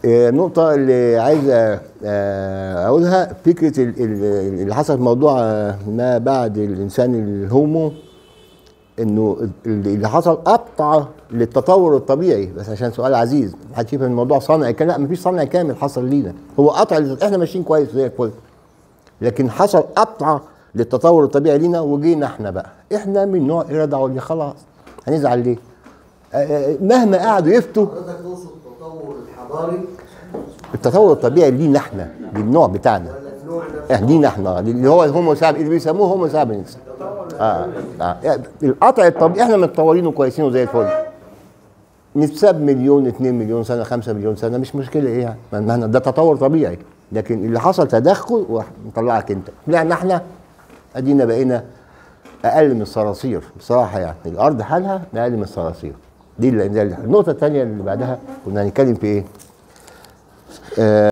آه، النقطة اللي عايز آه، أقولها فكرة ال- ال- اللي حصل في موضوع آه، ما بعد الإنسان الهومو إنه ال- اللي حصل قطع للتطور الطبيعي بس عشان سؤال عزيز محدش يفهم الموضوع صنع كان لا مفيش صنع كامل حصل لينا هو قطع احنا ماشيين كويس زي الفل لكن حصل قطع للتطور الطبيعي لينا وجينا احنا بقى احنا من نوع إرادة عليا خلاص هنزعل ليه؟ آه، آه، مهما قعدوا يفتوا حضرتك تقصد التطور الحضاري التطور الطبيعي لينا احنا للنوع بتاعنا ولا النوع نفسه؟ احنا لينا احنا اللي هو الهومو سابينس اللي بيسموه هومو سابينس اه اه يعني القطع الطبيعي احنا متطورين وكويسين وزي الفل نتساب مليون 2 مليون سنه 5 مليون سنه مش مشكله ايه يعني ما- ما- ده تطور طبيعي لكن اللي حصل تدخل ومطلعك انت لان احنا ادينا بقينا اقل من الصراصير بصراحه يعني الارض حالها اقل من الصراصير دي اللي- دي اللي- النقطه الثانيه اللي بعدها كنا هنتكلم في ايه؟ آه